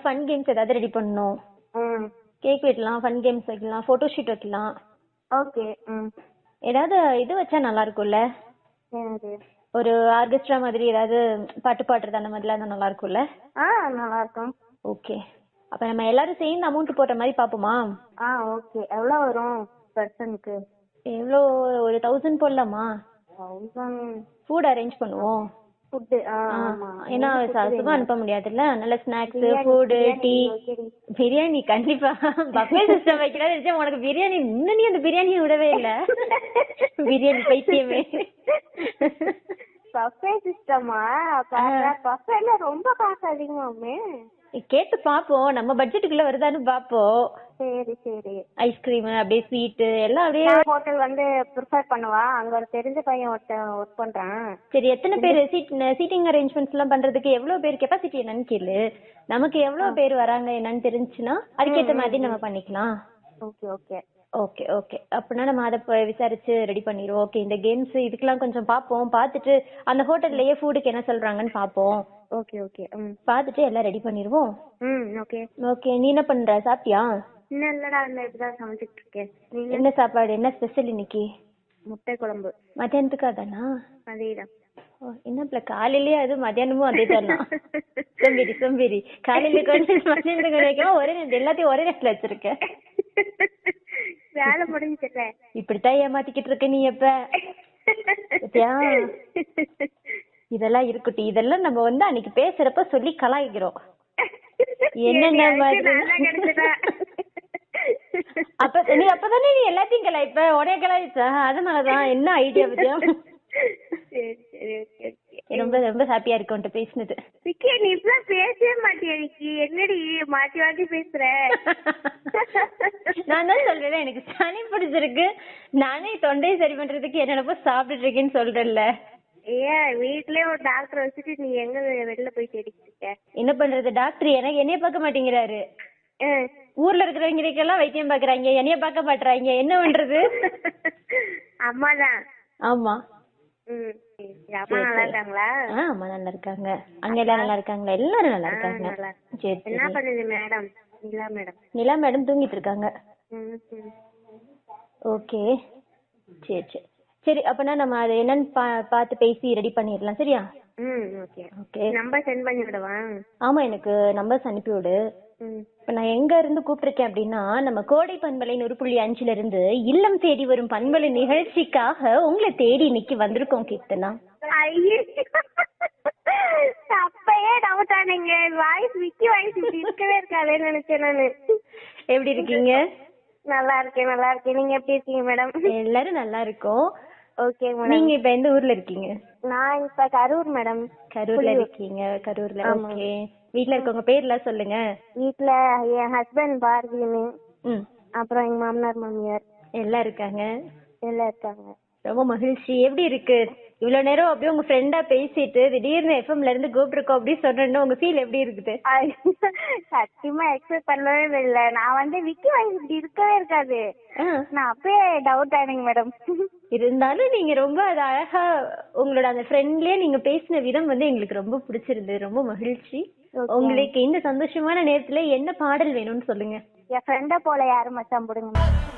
Fun games ஏதாவது ready பண்ணணும் ம் கேக் வெட்டலாம் ஃபன் கேம்ஸ் வைக்கலாம் ஃபோட்டோ ஷூட் வைக்கலாம் ஓகே ம் ஏதாவது இது வச்சா நல்லா இருக்கும்ல என்னது ஒரு ஆர்கெஸ்ட்ரா மாதிரி ஏதாவது பாட்டு பாடுறது அந்த மாதிரிலாம் இருந்தா நல்லா இருக்கும்ல ஆ நல்லா இருக்கும் ஓகே அப்ப நம்ம எல்லாரும் சேர்ந்து அமௌண்ட் போட்ட மாதிரி பாப்போமா ஆ ஓகே எவ்வளோ வரும் பர்சனுக்கு எவ்வளோ ஒரு தௌசண்ட் போடலாமா தௌசண்ட் ஃபுட் அரேஞ்ச் பண்ணுவோம் ஃபுட்டு ஆ ஆ, ஆமா ஏன்னா ச- சும்மா அனுப்ப முடியாதுல்ல நல்ல snacks biryani, food biryani tea ஓகேடி. பிரியாணி கண்டிப்பா பஃபே சிஸ்டம் வைக்கிறதா நினைச்சா உனக்கு பிரியாணி இன்னும் நீ அந்த பிரியாணியை விடவே இல்ல பிரியாணி பைத்தியமே பஃபே சிஸ்டமா பஃபேல ரொம்ப காசு அதிகமாமே கேட்டு பாப்போம் நம்ம பட்ஜெட்டுக்குள்ள வருதான்னு பாப்போம் சரி சரி ஐஸ்கிரீம் அப்படியே ஸ்வீட் எல்லாம் அப்படியே நான் ஹோட்டல் வந்து ப்ரிஃபர் பண்ணுவா அங்க ஒரு தெரிஞ்ச பையன் ஒருத்தன் ஒர்க் பண்றான் சரி எத்தனை பேர் சீட் சீட்டிங் அரேஞ்ச்மெண்ட்ஸ் எல்லாம் பண்றதுக்கு எவ்வளவு பேர் கெப்பாசிட்டி என்னன்னு கேளு நமக்கு எவ்வளவு பேர் வராங்க என்னன்னு தெரிஞ்சுச்சுன்னா அதுக்கேத்த மாதிரி நம்ம பண்ணிக்கலாம் ஓகே ஓகே ஓகே ஓகே அப்படின்னா நம்ம அதை போய் விசாரிச்சு ரெடி பண்ணிடுவோம் ஓகே இந்த கேம்ஸ் இதுக்கெல்லாம் கொஞ்சம் பார்ப்போம் பார்த்துட்டு அந்த ஹோட்டல்லையே ஃபுட்டுக்கு என்ன சொல்றாங்கன்னு பார்ப்போம் ஓகே ஓகே ம் பார்த்துட்டு எல்லாம் ரெடி பண்ணிடுவோம் ம் ஓகே ஓகே நீ என்ன பண்ற சாப்பிட்டியா இன்னும் இல்லடா இந்த இப்பதான் சமைச்சிட்டு இருக்கேன் நீங்க என்ன சாப்பாடு என்ன ஸ்பெஷல் இன்னைக்கு முட்டை குழம்பு மத்தியானத்துக்கு அதானா அதேதான் ஓ, என்ன பிள்ளை காலையிலயே அது மத்தியானமும் அதே தானா சோம்பேறி சோம்பேறி காலையில கொஞ்சம் மத்தியானத்துக்கு கொஞ்சம் வைக்காம ஒரே நேரத்துல எல்லாத்தையும் ஒரே நேரத்துல வச்சிருக்க வேலை முடிஞ்சுல இப்படித்தான் ஏமாத்திக்கிட்டு இருக்க நீ எப்ப பாத்தியா? இதெல்லாம் இருக்கட்டும் இதெல்லாம் நம்ம வந்து அன்னைக்கு பேசுறப்ப சொல்லி கலாய்க்கிறோம் என்னென்ன மாதிரி அப்ப நீ அப்பதானே நீ எல்லாத்தையும் கலாய்ப்ப உடைய கலாய்ச்சா அதனாலதான் என்ன ஐடியா பத்தியா சரி சரி ஓகே ஓகே ரொம்ப ரொம்ப ஹாப்பியா இருக்கு உன்கிட்ட பேசினது விக்கி நீ இப்பெல்லாம் பேசவே மாட்டியா விக்கி என்னடி மாத்தி மாத்தி பேசுற நான் தான் சொல்றேன் எனக்கு சனி பிடிச்சிருக்கு நானே தொண்டையை சரி பண்றதுக்கு என்னென்னப்போ சாப்பிட்டுட்டு இருக்கேன்னு சொல்றேன்ல ஏன் வீட்லயே ஒரு டாக்டர் வச்சுட்டு நீ எங்க வெளில போய் தேடிக்கிட்டு இருக்க என்ன பண்றது டாக்டர் எனக்கு என்னைய பார்க்க மாட்டேங்கிறாரு ஆ. ஊர்ல இருக்கிறவங்களுக்கெல்லாம் வைத்தியம் பாக்குறாங்க என்னைய பார்க்க மாட்றாங்க என்ன பண்றது அம்மாதான் ஆமா ம் சரி, சரி. அம்மா நல்லா இருக்காங்களா ஆ அம்மா நல்லா இருக்காங்க அங்க எல்லாம் நல்லா இருக்காங்களா எல்லாரும் நல்லா இருக்காங்க ஆ, நல்லா. சரி என்ன சரி பண்ணுது madam Nila madam Nila madam தூங்கிட்டு இருக்காங்க ம் ம். ஓகே சரி சரி சரி அப்பனா நம்ம அதை என்னன்னு பா பார்த்து பேசி ரெடி பண்ணிடலாம் சரியா ம் ஓகே ஓகே நம்பர் சென்ட் பண்ணி விடவா ஆமா எனக்கு நம்பர்ஸ் அனுப்பி விடு ம் இப்ப நான் எங்க இருந்து கூப்பிட்டிருக்கேன் அப்படின்னா நம்ம கோடை பண்பலை நூறு புள்ளி அஞ்சுல இருந்து இல்லம் தேடி வரும் பண்பலை நிகழ்ச்சிக்காக உங்களை தேடி இன்னைக்கு வந்திருக்கோம் கீர்த்தனா ஐயே அப்பயே டவுட் ஆனீங்க வாய்ஸ் விக்கி வாய்ஸ் இப்படி இருக்கவே இருக்காதுன்னு நினைச்சேன் நானு எப்படி இருக்கீங்க நல்லா இருக்கேன் நல்லா இருக்கேன் நீங்க எப்படி இருக்கீங்க மேடம் எல்லாரும் நல்லா இருக்கோம் ஓகே மேடம் நீங்க இப்ப எந்த ஊர்ல இருக்கீங்க நான் இப்ப கரூர் மேடம் கரூர்ல இருக்கீங்க கரூர்ல ஆமா. ஓகே வீட்ல இருக்கவங்க பேர்லாம் சொல்லுங்க வீட்ல என் ஹஸ்பண்ட் பாரதின்னு ம் அப்புறம் எங்க மாமனார் மாமியார் எல்லாம் இருக்காங்க எல்லாம் இருக்காங்க ரொம்ப மகிழ்ச்சி எப்படி இருக்கு இவ்வளவு நேரம் அப்படியே உங்க ஃப்ரெண்டா பேசிட்டு திடீர்னு எஃப்எம்ல இருந்து கூப்பிட்டுருக்கோம் அப்படி சொன்னோன்னு உங்க ஃபீல் எப்படி இருக்குது ஐ, சத்தியமா எக்ஸ்பெக்ட் பண்ணவே இல்லை நான் வந்து விக்கி வாய்ஸ் இப்படி இருக்கவே இருக்காது ஆ, நான் அப்பயே டவுட் ஆனேங்க மேடம் இருந்தாலும் நீங்க ரொம்ப அது அழகா உங்களோட அந்த ஃப்ரெண்ட்லயே நீங்க பேசின விதம் வந்து எங்களுக்கு ரொம்ப பிடிச்சிருந்தது ரொம்ப மகிழ்ச்சி Okay. உங்களுக்கு இந்த சந்தோஷமான நேரத்துல என்ன பாடல் வேணும்னு சொல்லுங்க என் ஃப்ரெண்ட போல யாரும் மச்சான் போடுங்க